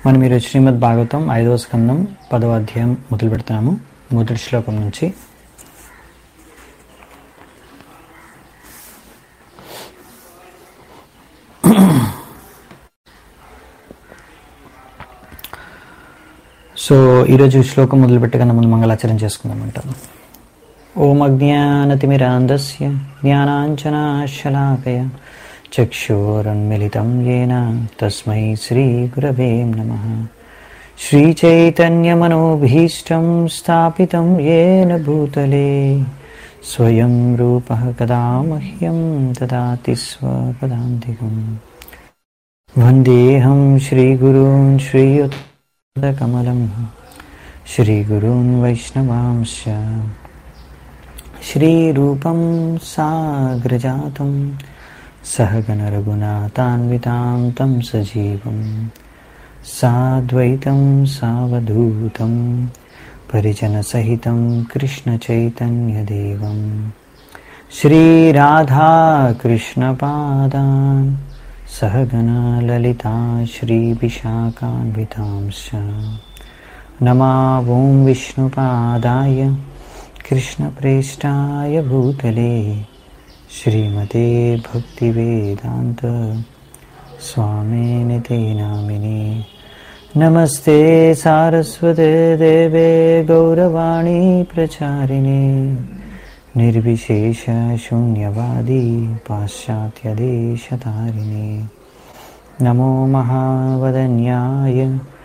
మనం ఈరోజు శ్రీమద్ భాగవతం ఐదవ స్కందం పదవ అధ్యాయం మొదలు పెడుతున్నాము మొదటి శ్లోకం నుంచి సో ఈరోజు శ్లోకం మొదలు పెట్టకన్నా ముందు మంగళాచరణ చేసుకుందాం అంటారు ఓం అజ్ఞానతిమిరాంధస్య జ్ఞానాంజనాశలాకయ చక్షురున్మిలితం येन తస్మై శ్రీగురవే నమः श्रीचैतन्यमनोभीष्टं स्थापितं येन भूतले स्वयं रूपः कदा मह्यं ददाति स्वपदान्तिकम् वन्देऽहं श्रीगुरून् श्रीयुतकमलं श्रीगुरून् वैष्णवांश्च श्रीरूपं साग्रजातं सहगणरघुनाथान्वितां तं सजीवम् साद्वैतं सावधूतं परिजनसहितं कृष्णचैतन्यदेवं श्रीराधाकृष्णपादान् सहगना ललिता श्रीविशाखान्वितांश्च नमावों विष्णुपादाय कृष्णप्रेष्ठाय भूतले श्रीमते भक्तिवेदान्त स्वामिनि ते नामिने नमस्ते सारस्वते देवे गौरवाणी प्रचारिणे निर्विशेषशून्यवादी पाश्चात्यदेशतारिणे नमो महावदन्याय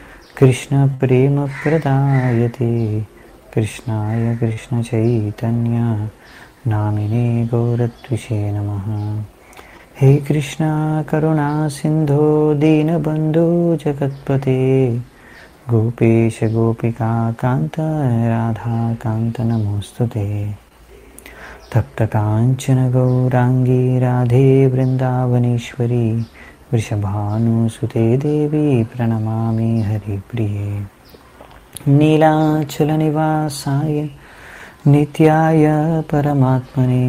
कृष्णप्रेमप्रदायते कृष्णाय कृष्णचैतन्या नामिने गौरत्विषे नमः हे कृष्णा करुणा सिन्धो दीनबन्धु जगत्पते गोपेश गोपिका कान्त राधाकान्त नमोऽस्तु ते तप्तकाञ्चन गौराङ्गी राधे वृन्दावनेश्वरी वृषभानुसुते देवी प्रणमामि हरिप्रिये नीलाचलनिवासाय नित्याय परमात्मने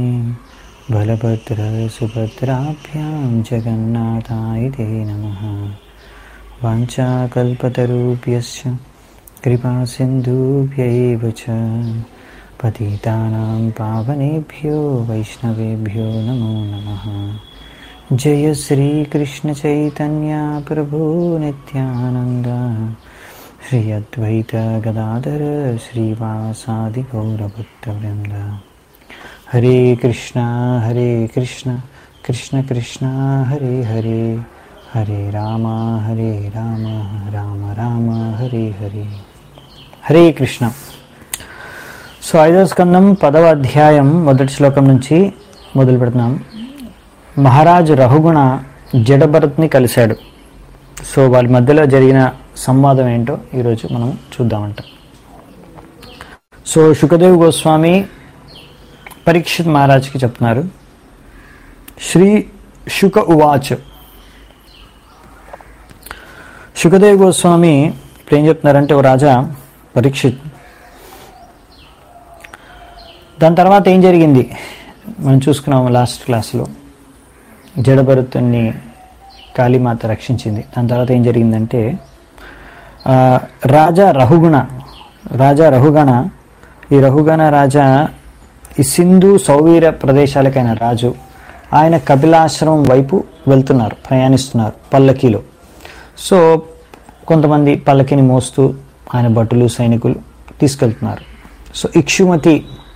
बलभद्रसुभद्राभ्यां जगन्नाथाय ते नमः वाञ्छाकल्पतरुभ्यश्च कृपासिन्धुभ्यैव च पतितानां पावनेभ्यो वैष्णवेभ्यो नमो नमः जय श्रीकृष्णचैतन्या प्रभु नित्यानन्द श्री अद्वैत गदाधर श्रीवासादिगौरभक्तवृन्द हरे कृष्णा हरे कृष्ण कृष्ण कृष्ण हरे हरे हरे राम हरे राम రామ రామ హరే హరే హరే కృష్ణ సో ఐదవ స్కందం పదవ అధ్యాయం మొదటి శ్లోకం నుంచి మొదలు పెడుతున్నాం మహారాజు రహుగుణ జడభరత్ని కలిశాడు సో వాళ్ళ మధ్యలో జరిగిన సంవాదం ఏంటో ఈరోజు మనం చూద్దామంట సో శుకదేవ్ గోస్వామి పరీక్షిత్ మహారాజ్కి చెప్తున్నారు శ్రీ శుక ఉవాచ్ శుకదేవ్ గోస్వామి ఇప్పుడు ఏం చెప్తున్నారంటే ఓ రాజా పరీక్షిత్ దాని తర్వాత ఏం జరిగింది మనం చూసుకున్నాము లాస్ట్ క్లాస్లో జడభరతుని కాళీమాత రక్షించింది దాని తర్వాత ఏం జరిగిందంటే ఆ, రాజా రహుగుణ రాజా రహుగణ ఈ రహుగణ రాజా ఈ సింధు సౌవీర ప్రదేశాలకైన రాజు ఆయన కపిలాశ్రమం వైపు వెళ్తున్నారు ప్రయాణిస్తున్నారు పల్లకీలో సో కొంతమంది పల్లకిని మోస్తూ ఆయన భటులు సైనికులు తీసుకెళ్తున్నారు సో ఇక్షుమతి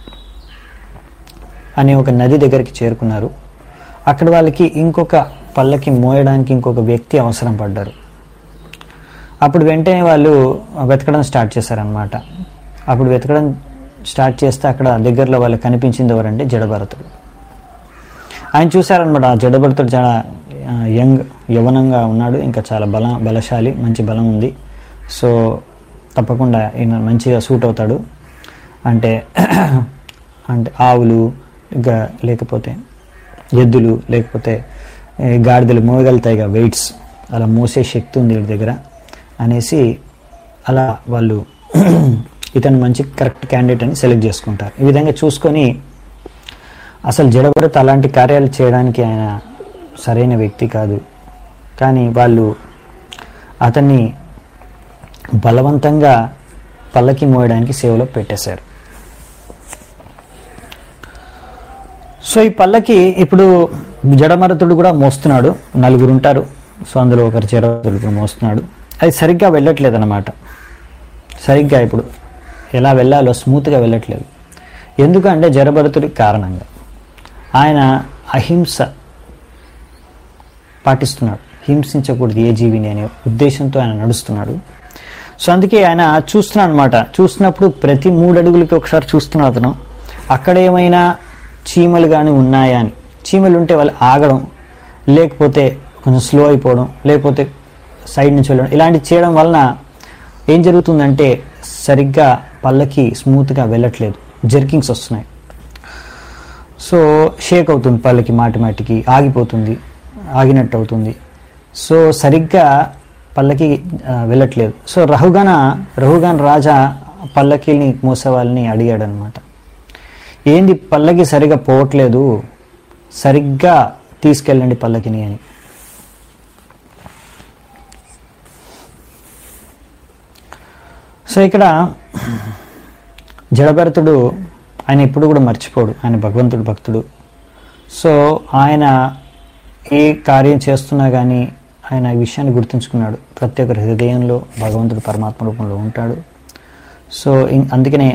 అనే ఒక నది దగ్గరికి చేరుకున్నారు అక్కడ వాళ్ళకి ఇంకొక పల్లకి మోయడానికి ఇంకొక వ్యక్తి అవసరం పడ్డారు అప్పుడు వెంటనే వాళ్ళు వెతకడం స్టార్ట్ చేశారనమాట అప్పుడు వెతకడం స్టార్ట్ చేస్తే అక్కడ దగ్గరలో వాళ్ళకి కనిపించింది ఎవరంటే జడభరతుడు ఆయన చూశారనమాట ఆ జడభరతుడు చాలా ఆ, యంగ్ యవనంగా ఉన్నాడు ఇంకా చాలా బల బలశాలి మంచి బలం ఉంది సో తప్పకుండా ఈయన మంచిగా సూట్ అవుతాడు అంటే అంటే ఆవులు ఇంకా లేకపోతే ఎద్దులు లేకపోతే ఏ, గాడిదలు మోయగలుగుతాయిగా వెయిట్స్ అలా మోసే శక్తి ఉంది వీడి దగ్గర అనేసి అలా వాళ్ళు ఇతను మంచి కరెక్ట్ క్యాండిడేట్ అని సెలెక్ట్ చేసుకుంటారు ఈ విధంగా చూసుకొని అసలు జడభరత్ అలాంటి కార్యాలు చేయడానికి ఆయన సరైన వ్యక్తి కాదు కానీ వాళ్ళు అతన్ని బలవంతంగా పల్లకి మోయడానికి సేవలో పెట్టేశారు సో ఈ పల్లకి ఇప్పుడు జడమరతుడు కూడా మోస్తున్నాడు నలుగురు ఉంటారు సో అందులో ఒకరు జడమరతుడు కూడా మోస్తున్నాడు అది సరిగ్గా వెళ్ళట్లేదు అనమాట సరిగ్గా ఇప్పుడు ఎలా వెళ్ళాలో స్మూత్గా వెళ్ళట్లేదు ఎందుకంటే జడభరతుడి కారణంగా ఆయన అహింస పాటిస్తున్నాడు హింసించకూడదు ఏ జీవిని అనే ఉద్దేశంతో ఆయన నడుస్తున్నాడు సో అందుకే ఆయన చూస్తున్నాడు అనమాట చూస్తున్నప్పుడు ప్రతి మూడు అడుగులకి ఒకసారి చూస్తున్నాడు అతను అక్కడ ఏమైనా చీమలు కానీ ఉన్నాయా అని చీమలు ఉంటే వాళ్ళు ఆగడం లేకపోతే కొంచెం స్లో అయిపోవడం లేకపోతే సైడ్ నుంచి వెళ్ళడం ఇలాంటివి చేయడం వలన ఏం జరుగుతుందంటే సరిగ్గా పళ్ళకి స్మూత్గా వెళ్ళట్లేదు జర్కింగ్స్ వస్తున్నాయి సో షేక్ అవుతుంది పళ్ళకి మాటి మాటికి ఆగిపోతుంది ఆగినట్టు అవుతుంది సో సరిగ్గా పల్లకి ఆ, వెళ్ళట్లేదు సో రహుగాన రహుగాన్ రాజా పల్లకిని మోసే వాళ్ళని అడిగాడు అనమాట ఏంది పల్లకి సరిగ్గా పోవట్లేదు సరిగ్గా తీసుకెళ్ళండి పల్లకిని అని సో ఇక్కడ జడభరతుడు ఆయన ఎప్పుడు కూడా మర్చిపోడు ఆయన భగవంతుడు భక్తుడు సో ఆయన ఏ కార్యం చేస్తున్నా కానీ ఆయన ఈ విషయాన్ని గుర్తుంచుకున్నాడు ప్రతి ఒక్కరి హృదయంలో భగవంతుడు పరమాత్మ రూపంలో ఉంటాడు సో ఇం- అందుకనే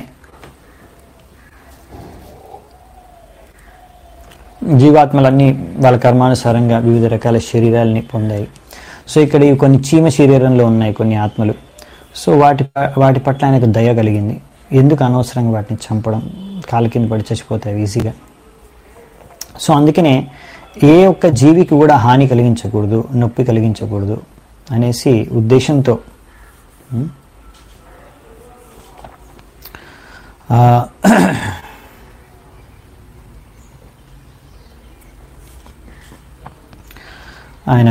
జీవాత్మలన్నీ వాళ్ళ కర్మానుసారంగా వివిధ రకాల శరీరాలని పొందాయి సో ఇక్కడ ఇవి కొన్ని చీమ శరీరంలో ఉన్నాయి కొన్ని ఆత్మలు సో వాటి ప- వాటి పట్ల ఆయనకు దయ కలిగింది ఎందుకు అనవసరంగా వాటిని చంపడం కాలు కింద పడి చచ్చిపోతాయి ఈజీగా సో అందుకనే ఏ ఒక్క జీవికి కూడా హాని కలిగించకూడదు నొప్పి కలిగించకూడదు అనేసి ఉద్దేశంతో ఉం? ఆ, ఆయన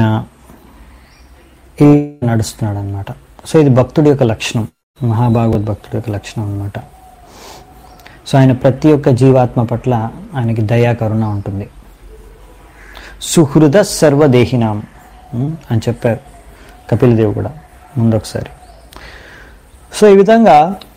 ఈ నడుస్తున్నాడు అనమాట సో ఇది భక్తుడి యొక్క లక్షణం మహాభాగవత్ భక్తుడి యొక్క లక్షణం అనమాట సో ఆయన ప్రతి ఒక్క జీవాత్మ పట్ల ఆయనకి దయా కరుణ ఉంటుంది సుహృద సర్వదేహినాం ఉమ్, అని చెప్పారు కపిల్ దేవ్ కూడా ముందొకసారి సో ఈ విధంగా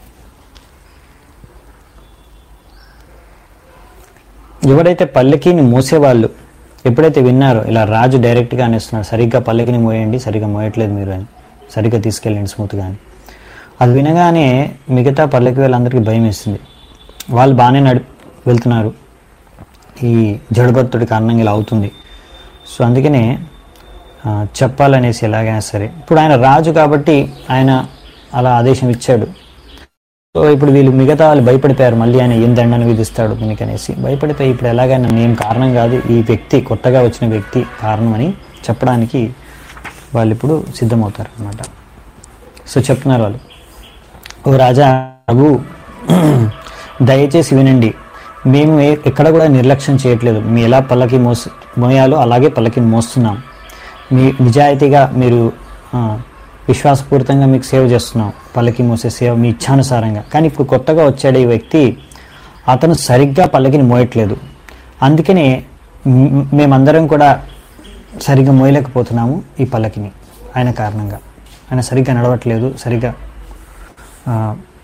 ఎవరైతే పల్లకీని మోసేవాళ్ళు ఎప్పుడైతే విన్నారో ఇలా రాజు డైరెక్ట్గా అనేస్తున్నాడు సరిగ్గా పల్లకిని మోయండి సరిగ్గా మోయట్లేదు మీరు అని సరిగ్గా తీసుకెళ్ళండి స్మూత్గా అని అది వినగానే మిగతా పల్లకి వాళ్ళందరికీ భయం వేస్తుంది వాళ్ళు బాగానే నడి వెళ్తున్నారు ఈ జడభక్తుడి కారణంగా ఇలా అవుతుంది సో అందుకనే ఆ, చెప్పాలనేసి ఎలాగైనా సరే ఇప్పుడు ఆయన రాజు కాబట్టి ఆయన అలా ఆదేశం ఇచ్చాడు సో ఇప్పుడు వీళ్ళు మిగతా వాళ్ళు భయపడిపోయారు మళ్ళీ ఆయన ఏం దండను విధిస్తాడు దీనికి అనేసి భయపడిపోయి ఇప్పుడు ఎలాగైనా నేను కారణం కాదు ఈ వ్యక్తి కొత్తగా వచ్చిన వ్యక్తి కారణం అని చెప్పడానికి వాళ్ళు ఇప్పుడు సిద్ధమవుతారు అనమాట సో చెప్తున్నారు వాళ్ళు ఓ రాజా రఘు దయచేసి వినండి మేము ఏ- ఎక్కడ కూడా నిర్లక్ష్యం చేయట్లేదు మీ ఎలా పల్లకి మోసి మోయాలో అలాగే పల్లకి మోస్తున్నాం మీ నిజాయితీగా మీరు ఆ, విశ్వాసపూరితంగా మీకు సేవ చేస్తున్నాం పల్లకి మోసే సేవ మీ ఇచ్ఛానుసారంగా కానీ ఇప్పుడు కొత్తగా వచ్చాడు ఈ వ్యక్తి అతను సరిగ్గా పల్లకిని మోయట్లేదు అందుకనే మ్- మేమందరం కూడా సరిగ్గా మోయలేకపోతున్నాము ఈ పల్లకిని ఆయన కారణంగా ఆయన సరిగ్గా నడవట్లేదు సరిగ్గా ఆ,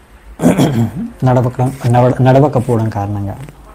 నడవక నడవ నడవకపోవడం కారణంగా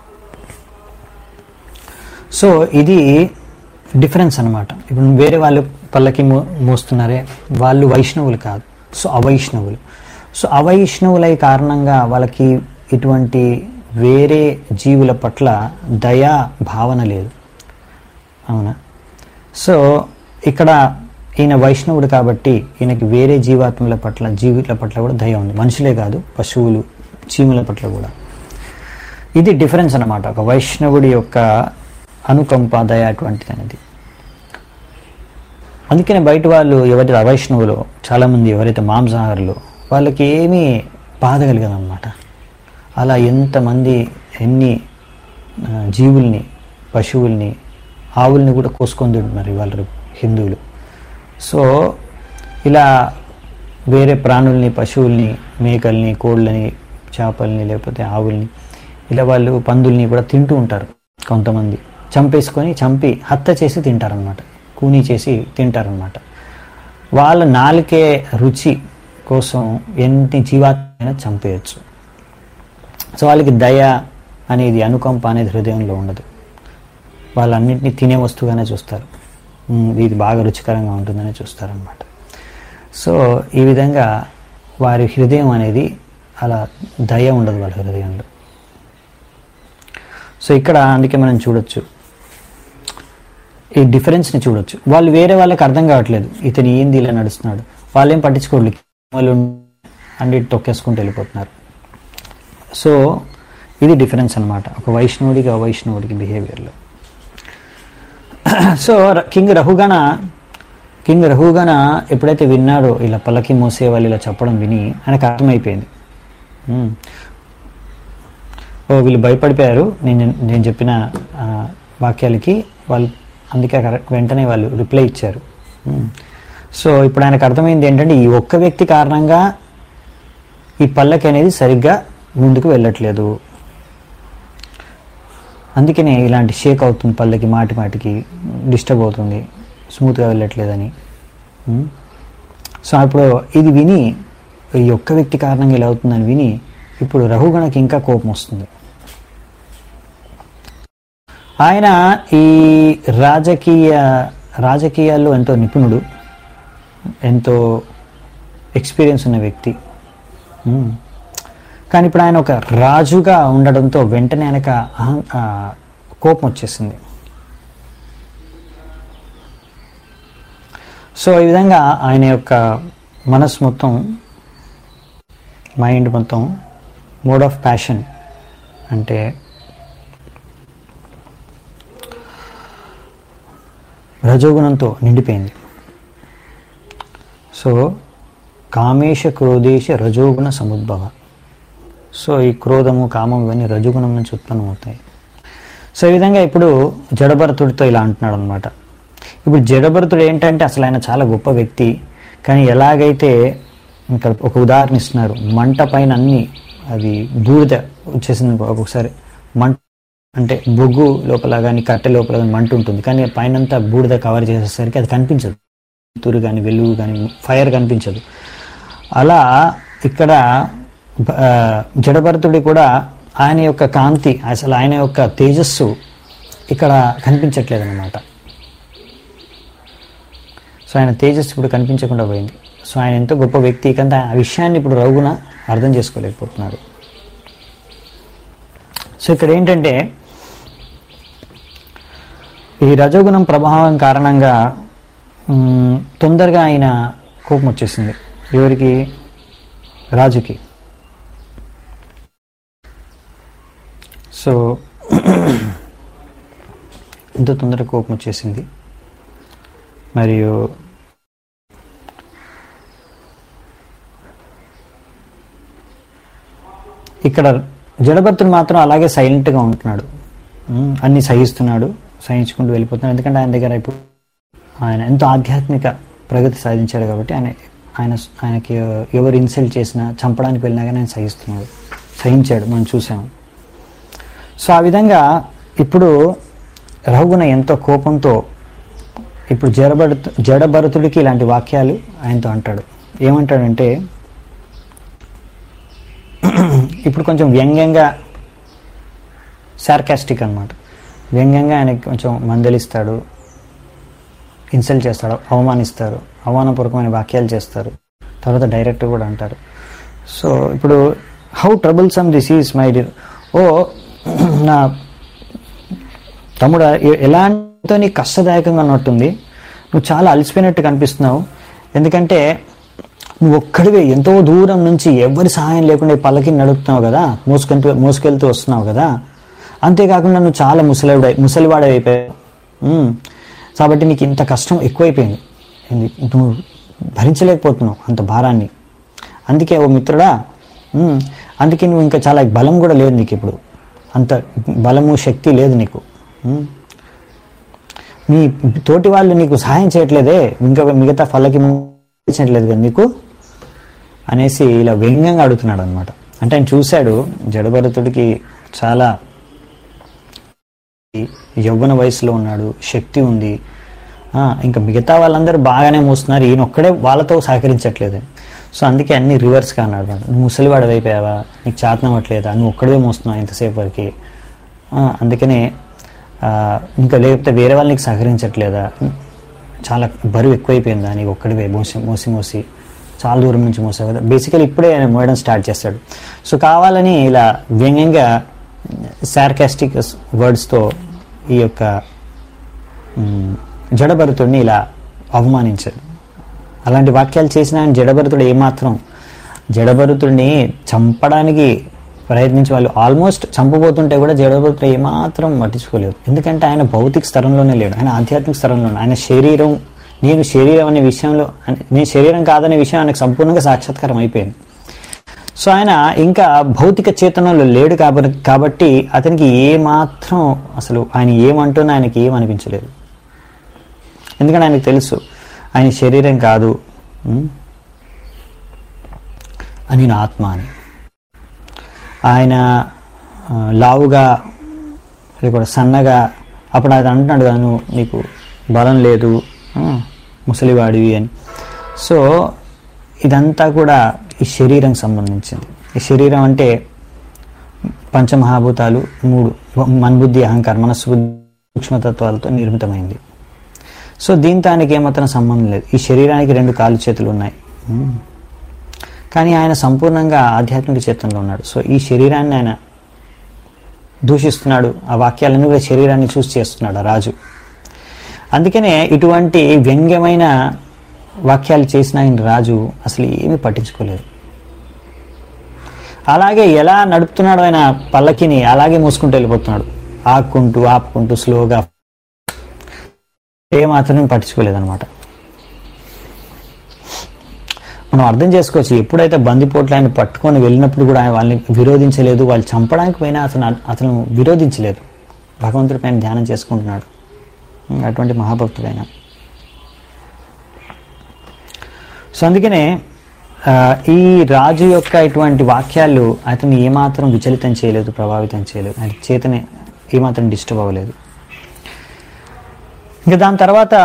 సో ఇది డిఫరెన్స్ అన్నమాట ఇప్పుడు వేరే వాళ్ళు పల్లకి మో మోస్తున్నారే వాళ్ళు వైష్ణవులు కాదు సో అవైష్ణవులు సో అవైష్ణవులై కారణంగా వాళ్ళకి ఇటువంటి వేరే జీవుల పట్ల దయా భావన లేదు అవునా సో ఇక్కడ ఈయన వైష్ణవుడు కాబట్టి ఈయనకి వేరే జీవాత్మల పట్ల జీవుల పట్ల కూడా దయ ఉంది మనుషులే కాదు పశువులు చీముల పట్ల కూడా ఇది డిఫరెన్స్ అన్నమాట ఒక వైష్ణవుడి యొక్క అనుకంప దయ అటువంటిది అనేది అందుకనే బయట వాళ్ళు ఎవరైతే అవైష్ణవులు చాలామంది ఎవరైతే మాంసాహారులు వాళ్ళకి ఏమీ బాధ కలిగదన్నమాట అలా ఎంతమంది ఎన్ని ఆ, జీవుల్ని పశువుల్ని ఆవుల్ని కూడా కోసుకొని తింటున్నారు ఇవాళ రేపు హిందువులు సో ఇలా వేరే ప్రాణుల్ని పశువుల్ని మేకల్ని కోళ్ళని చేపల్ని లేకపోతే ఆవుల్ని ఇలా వాళ్ళు పందుల్ని కూడా తింటూ ఉంటారు కొంతమంది చంపేసుకొని చంపి హత్య చేసి తింటారనమాట కూనీ చేసి తింటారనమాట వాళ్ళ నాలుకే రుచి కోసం ఎన్ని జీవాత్మైనా చంపేయచ్చు సో వాళ్ళకి దయ అనేది అనుకంప అనేది హృదయంలో ఉండదు వాళ్ళన్నింటినీ తినే వస్తువుగానే చూస్తారు ఉమ్, ఇది బాగా రుచికరంగా ఉంటుందని చూస్తారనమాట సో ఈ విధంగా వారి హృదయం అనేది అలా దయ ఉండదు వాళ్ళ హృదయంలో సో ఇక్కడ అందుకే మనం చూడొచ్చు ఈ డిఫరెన్స్ని చూడొచ్చు వాళ్ళు వేరే వాళ్ళకి అర్థం కావట్లేదు ఇతను ఏంది ఇలా నడుస్తున్నాడు వాళ్ళు ఏం పట్టించుకోవట్లేదు వాళ్ళు అన్నిటి తొక్కేసుకుంటూ వెళ్ళిపోతున్నారు సో ఇది డిఫరెన్స్ అన్నమాట ఒక వైష్ణవుడికి అవైష్ణవుడికి బిహేవియర్లో సో ర- కింగ్ రహుగణ కింగ్ రహుగణ ఎప్పుడైతే విన్నాడో ఇలా పల్లకి మోసే వాళ్ళు ఇలా చెప్పడం విని ఆయనకు అర్థమైపోయింది ఉమ్. ఓ వీళ్ళు భయపడిపోయారు నేను నేను చెప్పిన ఆ, వాక్యాలకి వాళ్ళు అందుకే కరెక్ట్ వెంటనే వాళ్ళు రిప్లై ఇచ్చారు ఉమ్. సో ఇప్పుడు ఆయనకు అర్థమైంది ఏంటంటే ఈ ఒక్క వ్యక్తి కారణంగా ఈ పల్లకి అనేది సరిగ్గా ముందుకు వెళ్ళట్లేదు అందుకనే ఇలాంటి షేక్ అవుతుంది పల్లకి మాటి మాటికి డిస్టర్బ్ అవుతుంది స్మూత్గా వెళ్ళట్లేదని ఉమ్. సో అప్పుడు ఇది విని ఈ ఒక్క వ్యక్తి కారణంగా ఇలా అవుతుందని విని ఇప్పుడు రఘుగణకి ఇంకా కోపం వస్తుంది ఆయన ఈ రాజకీయ రాజకీయాల్లో ఎంతో నిపుణుడు ఎంతో ఎక్స్పీరియన్స్ ఉన్న వ్యక్తి ఉమ్. కానీ ఇప్పుడు ఆయన ఒక రాజుగా ఉండడంతో వెంటనే ఆయనకు అహం ఆ, కోపం వచ్చేసింది సో ఈ విధంగా ఆయన యొక్క మనసు మొత్తం మైండ్ మొత్తం మోడ్ ఆఫ్ ప్యాషన్ అంటే రజోగుణంతో నిండిపోయింది సో కామేశ క్రోధేశ రజోగుణ సముద్భవ సో ఈ క్రోధము కామం ఇవన్నీ రజోగుణం నుంచి ఉత్పన్నమవుతాయి సో ఈ విధంగా ఇప్పుడు జడభరతుడితో ఇలా అంటున్నాడు అనమాట ఇప్పుడు జడభరతుడు ఏంటంటే అసలు ఆయన చాలా గొప్ప వ్యక్తి కానీ ఎలాగైతే ఇక్కడ ఒక ఉదాహరణ ఇస్తున్నారు మంట పైన అన్ని అది బూడిద వచ్చేసింది ఒక్కొక్కసారి మంట అంటే బొగ్గు లోపల కానీ కట్టె లోపల కానీ మంట ఉంటుంది కానీ పైనంతా బూడిద కవర్ చేసేసరికి అది కనిపించదు తురు కానీ వెలుగు కానీ ఫైర్ కనిపించదు అలా ఇక్కడ బ- ఆ, జడభరతుడి కూడా ఆయన యొక్క కాంతి అసలు ఆయన యొక్క తేజస్సు ఇక్కడ కనిపించట్లేదు అనమాట సో ఆయన తేజస్సు ఇప్పుడు కనిపించకుండా పోయింది సో ఆయన ఎంతో గొప్ప వ్యక్తి కానీ ఆ విషయాన్ని ఇప్పుడు రఘున అర్థం చేసుకోలేకపోతున్నాడు సో ఇక్కడ ఏంటంటే ఈ రజోగుణం ప్రభావం కారణంగా మ్, తొందరగా ఆయన కోపం వచ్చేసింది ఎవరికి రాజుకి సో ఇంత తొందరగా కోపం వచ్చేసింది మరియు ఇక్కడ జడభర్తుడు మాత్రం అలాగే సైలెంట్గా ఉంటున్నాడు ఉమ్, అన్ని సహిస్తున్నాడు సహించుకుంటూ వెళ్ళిపోతున్నాడు ఎందుకంటే ఆయన దగ్గర ఇప్పుడు ఆయన ఎంతో ఆధ్యాత్మిక ప్రగతి సాధించాడు కాబట్టి ఆయన ఆయన ఆయనకి ఎవరు ఇన్సల్ట్ చేసినా చంపడానికి వెళ్ళినా కానీ ఆయన సహిస్తున్నాడు సహించాడు మనం చూసాము సో ఆ విధంగా ఇప్పుడు రఘుగుణ ఎంతో కోపంతో ఇప్పుడు జడభరతు జడభరతుడికి ఇలాంటి వాక్యాలు ఆయనతో అంటాడు ఏమంటాడంటే ఇప్పుడు కొంచెం వ్యంగ్యంగా సార్కాస్టిక్ అన్నమాట వ్యంగ్యంగా ఆయనకి కొంచెం మందలిస్తాడు ఇన్సల్ట్ చేస్తాడు అవమానిస్తారు అవమానపూర్వకమైన వాక్యాలు చేస్తారు తర్వాత డైరెక్ట్ కూడా అంటారు సో ఇప్పుడు how troublesome this is my dear ఓ నా తమ్ముడు ఎలాంటితో నీకు కష్టదాయకంగా ఉన్నట్టుంది నువ్వు చాలా అలసిపోయినట్టు కనిపిస్తున్నావు ఎందుకంటే నువ్వు ఒక్కడివే ఎంతో దూరం నుంచి ఎవరి సహాయం లేకుండా ఈ పల్లకి నడుపుతున్నావు కదా మోసుకుంటూ మోసుకెళ్తూ వస్తున్నావు కదా అంతేకాకుండా నువ్వు చాలా ముసలివాడ ముసలివాడైపోయావు ఉమ్. కాబట్టి నీకు ఇంత కష్టం ఎక్కువైపోయింది ఏంది? నువ్వు భరించలేకపోతున్నావు అంత భారాన్ని అందుకే ఓ మిత్రుడా ఉమ్, అందుకే నువ్వు ఇంకా చాలా బలం కూడా లేదు నీకు ఇప్పుడు అంత బలము శక్తి లేదు నీకు ఉమ్. నీ తోటి వాళ్ళు నీకు సహాయం చేయట్లేదే ఇంకా మిగతా ఫలకి చేయట్లేదు కదా నీకు అనేసి ఇలా వ్యంగ్యంగా అడుగుతున్నాడు అనమాట అంటే ఆయన చూశాడు జడభరతుడికి చాలా యవ్వన వయసులో ఉన్నాడు శక్తి ఉంది ఆ, ఇంకా మిగతా వాళ్ళందరూ బాగానే మోస్తున్నారు ఈయన ఒక్కడే వాళ్ళతో సహకరించట్లేదు సో అందుకే అన్ని రివర్స్గా అన్నాడు అనమాట నువ్వు ముసలివాడు అయిపోయావా నీకు చేతనం అవ్వట్లేదా నువ్వు ఒక్కడే మోస్తున్నావు ఇంతసేపు వరకు ఆ, అందుకనే ఆ, ఇంకా లేకపోతే వేరే వాళ్ళు నీకు సహకరించట్లేదా చాలా బరువు ఎక్కువైపోయిందా నీకు ఒక్కడివే మోసి మోసి మోసి చాలా దూరం నుంచి మోసావు కదా బేసికలీ ఇప్పుడే ఆయన మోయడం స్టార్ట్ చేస్తాడు సో కావాలని ఇలా వ్యంగ్యంగా సార్కాస్టిక్ వర్డ్స్తో ఈ యొక్క మ్, జడభరతుడిని ఇలా అవమానించాడు అలాంటి వాక్యాలు చేసిన ఆయన జడభరతుడు ఏమాత్రం జడభరతుడిని చంపడానికి ప్రయత్నించి వాళ్ళు ఆల్మోస్ట్ చంపబోతుంటే కూడా జడభరతుడు ఏమాత్రం పట్టించుకోలేదు ఎందుకంటే ఆయన భౌతిక స్థలంలోనే లేడు ఆయన ఆధ్యాత్మిక స్థలంలో ఉన్నాడు. ఆయన శరీరం నేను శరీరం అనే విషయంలో నేను శరీరం కాదనే విషయం ఆయనకు సంపూర్ణంగా సాక్షాత్కారం అయిపోయింది సో ఆయన ఇంకా భౌతిక చేతనంలో లేడు కాబట్టి కాబట్టి అతనికి ఏ మాత్రం అసలు ఆయన ఏమంటున్నా ఆయనకి ఏం అనిపించలేదు ఎందుకంటే ఆయనకు తెలుసు ఆయన శరీరం కాదు ఉమ్, అని నా ఆత్మ అని ఆయన ఆ, లావుగా అది కూడా సన్నగా అప్పుడు అది అంటున్నాడు కదా నువ్వు నీకు బలం లేదు ఆ, ముసలివాడివి అని సో ఇదంతా కూడా ఈ శరీరం సంబంధించింది ఈ శరీరం అంటే పంచమహాభూతాలు మూడు మన్బుద్ధి అహంకారం మనస్సు బుద్ధి సూక్ష్మతత్వాలతో నిర్మితమైంది సో దీంతో ఆయనకి ఏమాత్రం సంబంధం లేదు ఈ శరీరానికి రెండు కాలు చేతులు ఉన్నాయి ఉమ్. కానీ ఆయన సంపూర్ణంగా ఆధ్యాత్మిక చేతంలో ఉన్నాడు సో ఈ శరీరాన్ని ఆయన దూషిస్తున్నాడు ఆ వాక్యాలన్నీ కూడా శరీరాన్ని చూసి చేస్తున్నాడు ఆ రాజు అందుకనే ఇటువంటి వ్యంగ్యమైన వాక్యాలు చేసిన ఆయన రాజు అసలు ఏమీ పట్టించుకోలేదు అలాగే ఎలా నడుపుతున్నాడు ఆయన పల్లకిని అలాగే మూసుకుంటూ వెళ్ళిపోతున్నాడు ఆక్కుంటూ ఆపుకుంటూ స్లోగా ఏమాత్రం పట్టించుకోలేదన్నమాట మనం అర్థం చేసుకోవచ్చు ఎప్పుడైతే బందిపోట్లు ఆయన పట్టుకొని వెళ్ళినప్పుడు కూడా ఆయన వాళ్ళని విరోధించలేదు వాళ్ళు చంపడానికి పోయినా అతను అతను విరోధించలేదు భగవంతుడి పైన ధ్యానం చేసుకుంటున్నాడు అటువంటి మహాభక్తుడైన సో అందుకనే ఆ, ఈ రాజు యొక్క ఇటువంటి వాక్యాలు అతన్ని ఏమాత్రం విచలితం చేయలేదు ప్రభావితం చేయలేదు ఆయన చేతనే ఏమాత్రం డిస్టర్బ్ అవ్వలేదు ఇంకా దాని తర్వాత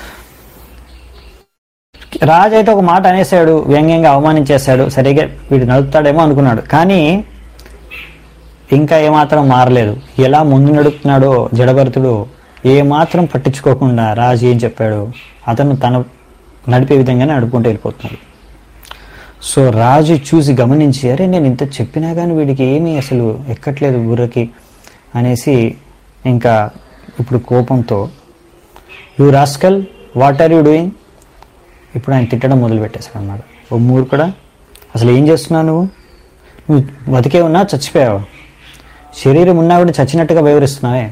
రాజు అయితే ఒక మాట అనేసాడు వ్యంగ్యంగా అవమానించేశాడు సరిగా వీడు నడుపుతాడేమో అనుకున్నాడు కానీ ఇంకా ఏమాత్రం మారలేదు ఎలా ముందు నడుపుతున్నాడో జడభరతుడు ఏమాత్రం పట్టించుకోకుండా రాజు ఏం చెప్పాడు అతను తన నడిపే విధంగానే నడుపుకుంటూ వెళ్ళిపోతున్నాడు సో రాజు చూసి గమనించి అరే నేను ఇంత చెప్పినా కానీ వీడికి ఏమీ అసలు ఎక్కట్లేదు బుర్రకి అనేసి ఇంకా ఇప్పుడు కోపంతో you rascal what are you doing ఇప్పుడు ఆయన తిట్టడం మొదలు పెట్టేశాడు అన్నమాట ఓ మూరు కూడా అసలు ఏం చేస్తున్నావు నువ్వు నువ్వు బతికే ఉన్నా చచ్చిపోయావు శరీరం ఉన్నా కూడా చచ్చినట్టుగా వివరిస్తున్నావే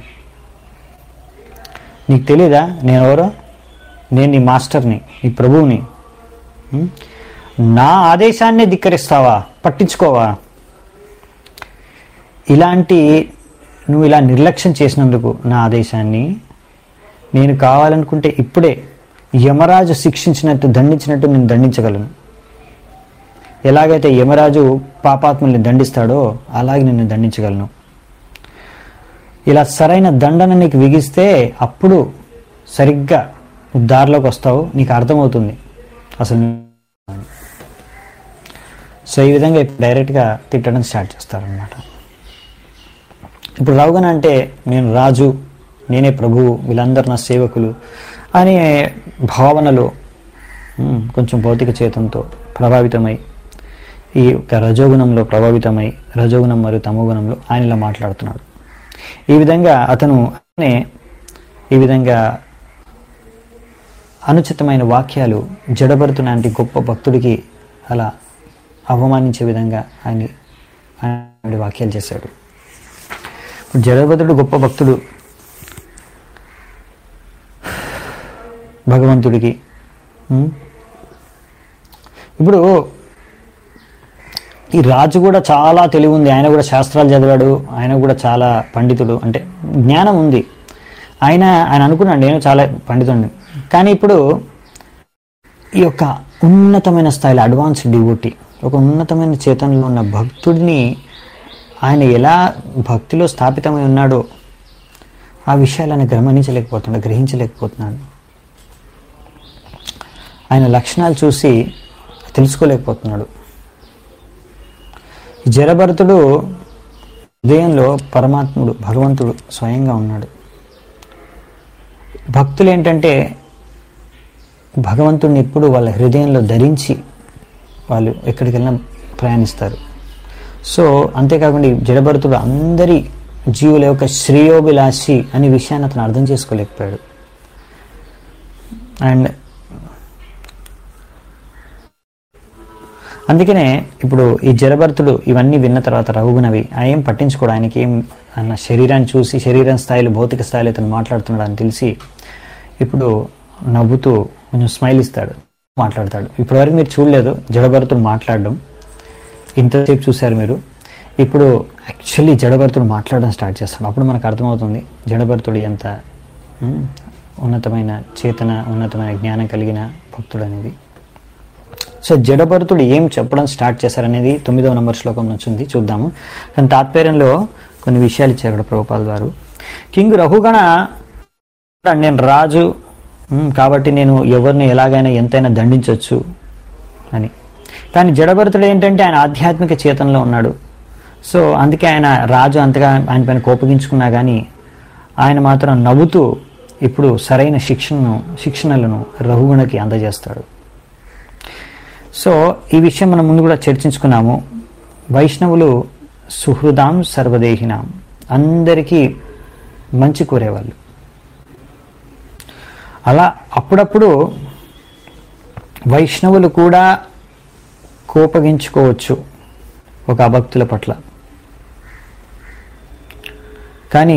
నీకు తెలీదా నేను ఎవరో నేను నీ మాస్టర్ని నీ ప్రభువుని ఉం? నా ఆదేశాన్ని ధిక్కరిస్తావా పట్టించుకోవా ఇలాంటి నువ్వు ఇలా నిర్లక్ష్యం చేసినందుకు నా ఆదేశాన్ని నేను కావాలనుకుంటే ఇప్పుడే యమరాజు శిక్షించినట్టు దండించినట్టు నేను దండించగలను ఎలాగైతే యమరాజు పాపాత్ముల్ని దండిస్తాడో అలాగే నేను దండించగలను ఇలా సరైన దండన నీకు విగిస్తే అప్పుడు సరిగ్గా నువ్వు దారిలోకి వస్తావు నీకు అర్థమవుతుంది అసలు సో ఈ విధంగా ఇప్పుడు డైరెక్ట్గా తిట్టడం స్టార్ట్ చేస్తారనమాట ఇప్పుడు రావుగన అంటే నేను రాజు నేనే ప్రభువు వీళ్ళందరూ నా సేవకులు అనే భావనలో ఉమ్, కొంచెం భౌతిక చేతంతో ప్రభావితమై ఈ యొక్క రజోగుణంలో ప్రభావితమై రజోగుణం మరియు తమోగుణంలో ఆయన ఇలా మాట్లాడుతున్నాడు ఈ విధంగా అతను అనే ఈ విధంగా అనుచితమైన వాక్యాలు జడభరతులాంటి గొప్ప భక్తుడికి అలా అవమానించే విధంగా ఆయన ఆయన వాక్యాలు చేశాడు ఇప్పుడు జడభద్రుడు గొప్ప భక్తుడు భగవంతుడికి ఉం? ఇప్పుడు ఈ రాజు కూడా చాలా తెలివి ఉంది ఆయన కూడా శాస్త్రాలు చదివాడు ఆయన కూడా చాలా పండితుడు అంటే జ్ఞానం ఉంది ఆయన ఆయన అనుకున్నాడు నేను చాలా పండితుడిని కానీ ఇప్పుడు ఈ యొక్క ఉన్నతమైన స్థాయిలో అడ్వాన్స్ డివోటీ ఒక ఉన్నతమైన చేతనలో ఉన్న భక్తుడిని ఆయన ఎలా భక్తిలో స్థాపితమై ఉన్నాడో ఆ విషయాలను గమనించలేకపోతున్నాడు గ్రహించలేకపోతున్నాడు ఆయన లక్షణాలు చూసి తెలుసుకోలేకపోతున్నాడు ఈ జరభరతుడు హృదయంలో పరమాత్ముడు భగవంతుడు స్వయంగా ఉన్నాడు భక్తులు ఏంటంటే భగవంతుడిని ఎప్పుడు వాళ్ళ హృదయంలో ధరించి వాళ్ళు ఎక్కడికి వెళ్ళినా ప్రయాణిస్తారు సో అంతేకాకుండా ఈ జడభరతుడు అందరి జీవుల యొక్క శ్రేయోభిలాషి అనే విషయాన్ని అతను అర్థం చేసుకోలేకపోయాడు అండ్ అందుకనే ఇప్పుడు ఈ జరభర్తుడు ఇవన్నీ విన్న తర్వాత రఘుగునవి ఆ ఏం పట్టించుకోడు ఆయనకి ఏం అన్న శరీరాన్ని చూసి శరీరం స్థాయిలో భౌతిక స్థాయిలో ఇతను మాట్లాడుతున్నాడు అని తెలిసి ఇప్పుడు నవ్వుతూ కొంచెం స్మైల్ ఇస్తాడు మాట్లాడతాడు ఇప్పటివరకు మీరు చూడలేదు జడభరతుడు మాట్లాడడం ఇంతసేపు చూశారు మీరు ఇప్పుడు యాక్చువల్లీ జడభరతుడు మాట్లాడడం స్టార్ట్ చేస్తాడు అప్పుడు మనకు అర్థమవుతుంది జడభరతుడు ఎంత ఉమ్, ఉన్నతమైన చేతన ఉన్నతమైన జ్ఞానం కలిగిన భక్తుడు అనేది సో జడభరతుడు ఏం చెప్పడం స్టార్ట్ చేశారనేది తొమ్మిదవ నంబర్ శ్లోకం నుంచి ఉంది చూద్దాము దాని తాత్పర్యంలో కొన్ని విషయాలు ఇచ్చారు ఇక్కడ ప్రభుపాల్ గారు కింగ్ రఘుగణ నేను రాజు ఉమ్, కాబట్టి నేను ఎవరిని ఎలాగైనా ఎంతైనా దండించవచ్చు అని కానీ జడభరతుడు ఏంటంటే ఆయన ఆధ్యాత్మిక చేతనలో ఉన్నాడు సో అందుకే ఆయన రాజు అంతగా ఆయన పైన కోపగించుకున్నా కానీ ఆయన మాత్రం నవ్వుతూ ఇప్పుడు సరైన శిక్షణను శిక్షణలను రఘుగుణకి అందజేస్తాడు సో ఈ విషయం మనం ముందు కూడా చర్చించుకున్నాము వైష్ణవులు సుహృదాం సర్వదేహినాం అందరికీ మంచి కోరేవాళ్ళు అలా అప్పుడప్పుడు వైష్ణవులు కూడా కోపగించుకోవచ్చు ఒక అభక్తుల పట్ల కానీ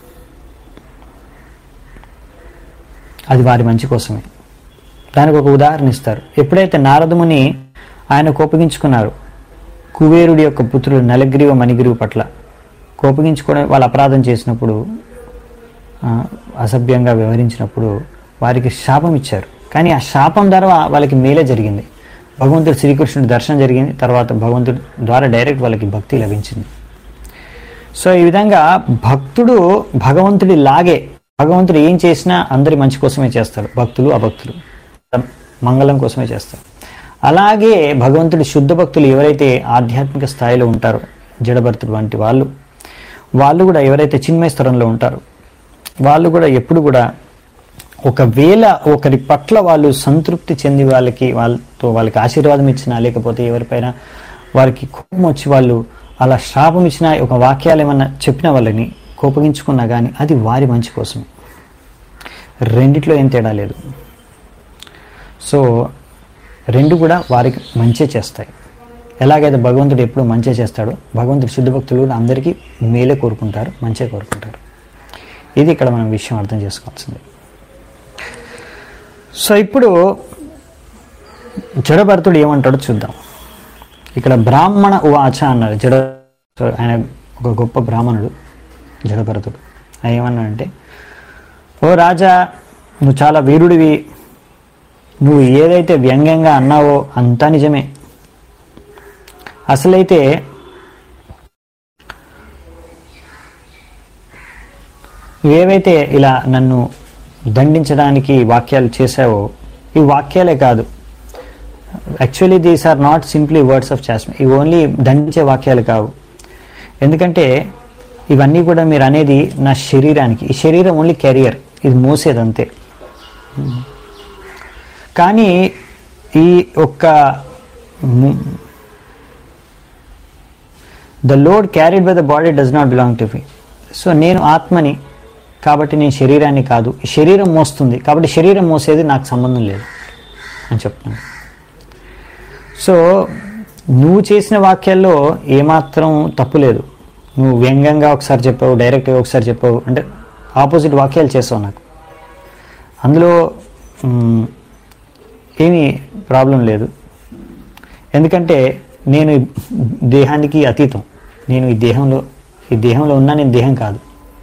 అది వారి మంచి కోసమే దానికి ఒక ఉదాహరణ ఇస్తారు ఎప్పుడైతే నారదముని ఆయన కోపగించుకున్నారు కుబేరుడి యొక్క పుత్రుడు నలగ్రీవ మణిగ్రీవ పట్ల కోపగించుకోవడం వాళ్ళు అపరాధం చేసినప్పుడు ఆ, అసభ్యంగా వ్యవహరించినప్పుడు వారికి శాపం ఇచ్చారు కానీ ఆ శాపం ద్వారా వా- వాళ్ళకి మేలే జరిగింది భగవంతుడు శ్రీకృష్ణుడి దర్శనం జరిగింది తర్వాత భగవంతుడి ద్వారా డైరెక్ట్ వాళ్ళకి భక్తి లభించింది సో ఈ విధంగా భక్తుడు భగవంతుడి లాగే భగవంతుడు ఏం చేసినా అందరి మంచి కోసమే చేస్తాడు భక్తులు అభక్తులు మంగళం కోసమే చేస్తాడు అలాగే భగవంతుడి శుద్ధ భక్తులు ఎవరైతే ఆధ్యాత్మిక స్థాయిలో ఉంటారో జడభర్తుడు వంటి వాళ్ళు వాళ్ళు కూడా ఎవరైతే చిన్మయ స్థలంలో ఉంటారో వాళ్ళు కూడా ఎప్పుడు కూడా ఒకవేళ ఒకరి పట్ల వాళ్ళు సంతృప్తి చెంది వాళ్ళకి వాళ్ళతో వాళ్ళకి ఆశీర్వాదం ఇచ్చినా లేకపోతే ఎవరిపైన వారికి కోపం వచ్చి వాళ్ళు అలా శాపం ఇచ్చినా ఒక వాక్యాలు ఏమన్నా చెప్పిన వాళ్ళని కోపగించుకున్నా కానీ అది వారి మంచి కోసమే రెండిట్లో ఏం తేడా లేదు సో రెండు కూడా వారికి మంచే చేస్తాయి ఎలాగైతే భగవంతుడు ఎప్పుడు మంచే చేస్తాడో భగవంతుడు శుద్ధ భక్తులు కూడా అందరికీ మేలే కోరుకుంటారు మంచే కోరుకుంటారు ఇది ఇక్కడ మనం విషయం అర్థం చేసుకోవాల్సింది సో ఇప్పుడు జడభరతుడు ఏమంటాడో చూద్దాం ఇక్కడ బ్రాహ్మణ ఉవాచ అన్నారు జడ సో ఆయన ఒక గొప్ప బ్రాహ్మణుడు జడభరతుడు ఆయన ఏమన్నాడంటే ఓ రాజా నువ్వు చాలా వీరుడివి నువ్వు ఏదైతే వ్యంగ్యంగా అన్నావో అంతా నిజమే అసలైతే నువ్వేవైతే ఇలా నన్ను దండించడానికి వాక్యాలు చేశావో ఈ వాక్యాలే కాదు actually these are not simply words of chasm ఇవి ఓన్లీ దండించే వాక్యాలు కావు ఎందుకంటే ఇవన్నీ కూడా మీరు అనేది నా శరీరానికి ఈ శరీరం ఓన్లీ కెరియర్ ఇది మోసేది అంతే కానీ ఈ ఒక్క the load carried by the body does not belong to me so నేను ఆత్మని కాబట్టి నేను శరీరాన్ని కాదు ఈ శరీరం మోస్తుంది కాబట్టి శరీరం మోసేది నాకు సంబంధం లేదు అని చెప్తున్నాను సో నువ్వు చేసిన వాక్యాల్లో ఏమాత్రం తప్పు లేదు నువ్వు వ్యంగ్యంగా ఒకసారి చెప్పావు డైరెక్ట్గా ఒకసారి చెప్పావు అంటే ఆపోజిట్ వాక్యాలు చేసావు నాకు అందులో మ్, ఏమీ ప్రాబ్లం లేదు ఎందుకంటే నేను ఈ దేహానికి అతీతం నేను ఈ దేహంలో ఈ దేహంలో ఉన్నా నేను దేహం కాదు